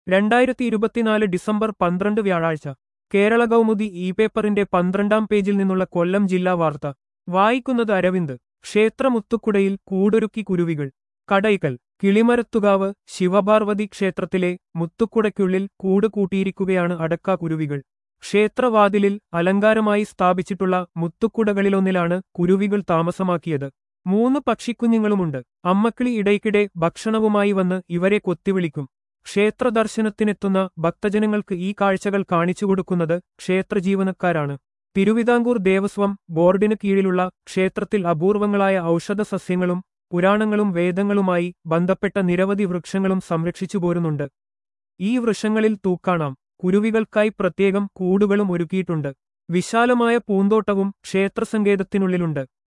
രണ്ടായിരത്തി ഇരുപത്തിനാല് ഡിസംബർ പന്ത്രണ്ട് വ്യാഴാഴ്ച കേരള കൗമുദി ഇ പേപ്പറിന്റെ പന്ത്രണ്ടാം പേജിൽ നിന്നുള്ള കൊല്ലം ജില്ലാ വാർത്ത വായിക്കുന്നത് അരവിന്ദ് ക്ഷേത്രമുത്തുക്കുടയിൽ കൂടൊരുക്കി കുരുവികൾ കടയ്ക്കൽ കിളിമരത്തുകാവ് ശിവപാർവതി ക്ഷേത്രത്തിലെ മുത്തുക്കുടയ്ക്കുള്ളിൽ കൂട് കൂട്ടിയിരിക്കുകയാണ് അടക്ക കുരുവികൾ ക്ഷേത്രവാതിലിൽ അലങ്കാരമായി സ്ഥാപിച്ചിട്ടുള്ള മുത്തുക്കുടകളിലൊന്നിലാണ് കുരുവികൾ താമസമാക്കിയത് മൂന്ന് പക്ഷിക്കുഞ്ഞുങ്ങളുമുണ്ട് അമ്മക്കിളി ഇടയ്ക്കിടെ ഭക്ഷണവുമായി വന്ന് ഇവരെ കൊത്തിവിളിക്കും ക്ഷേത്ര ദർശനത്തിനെത്തുന്ന ഭക്തജനങ്ങൾക്ക് ഈ കാഴ്ചകൾ കാണിച്ചുകൊടുക്കുന്നത് ക്ഷേത്രജീവനക്കാരാണ് തിരുവിതാംകൂർ ദേവസ്വം ബോർഡിന് കീഴിലുള്ള ക്ഷേത്രത്തിൽ അപൂർവങ്ങളായ ഔഷധ സസ്യങ്ങളും പുരാണങ്ങളും വേദങ്ങളുമായി ബന്ധപ്പെട്ട നിരവധി വൃക്ഷങ്ങളും സംരക്ഷിച്ചു പോരുന്നുണ്ട് ഈ വൃക്ഷങ്ങളിൽ തൂക്കാണാം കുരുവികൾക്കായി പ്രത്യേകം കൂടുകളും ഒരുക്കിയിട്ടുണ്ട് വിശാലമായ പൂന്തോട്ടവും ക്ഷേത്രസങ്കേതത്തിനുള്ളിലുണ്ട്